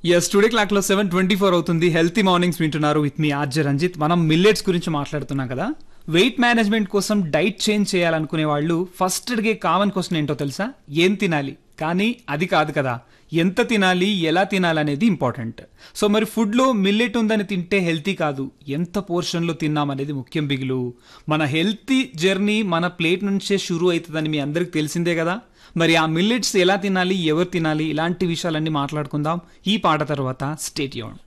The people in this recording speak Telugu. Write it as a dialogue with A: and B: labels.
A: ఎస్ టుడే క్లాక్ లో సెవెన్ ట్వంటీ ఫోర్ అవుతుంది హెల్తీ మార్నింగ్స్ వింటున్నారు విత్ మీ ఆర్జే రంజిత్ మనం మిల్లెట్స్ గురించి మాట్లాడుతున్నాం కదా వెయిట్ మేనేజ్మెంట్ కోసం డైట్ చేంజ్ చేయాలనుకునే వాళ్ళు ఫస్ట్ అడిగే కామన్ క్వశ్చన్ ఏంటో తెలుసా ఏం తినాలి కానీ అది కాదు కదా ఎంత తినాలి ఎలా తినాలి అనేది ఇంపార్టెంట్ సో మరి ఫుడ్లో మిల్లెట్ ఉందని తింటే హెల్తీ కాదు ఎంత పోర్షన్లో తిన్నాం అనేది ముఖ్యం బిగులు మన హెల్తీ జర్నీ మన ప్లేట్ నుంచే షురూ అవుతుందని మీ అందరికి తెలిసిందే కదా మరి ఆ మిల్లెట్స్ ఎలా తినాలి ఎవరు తినాలి ఇలాంటి విషయాలన్నీ మాట్లాడుకుందాం ఈ పాట తర్వాత స్టేట్ యూన్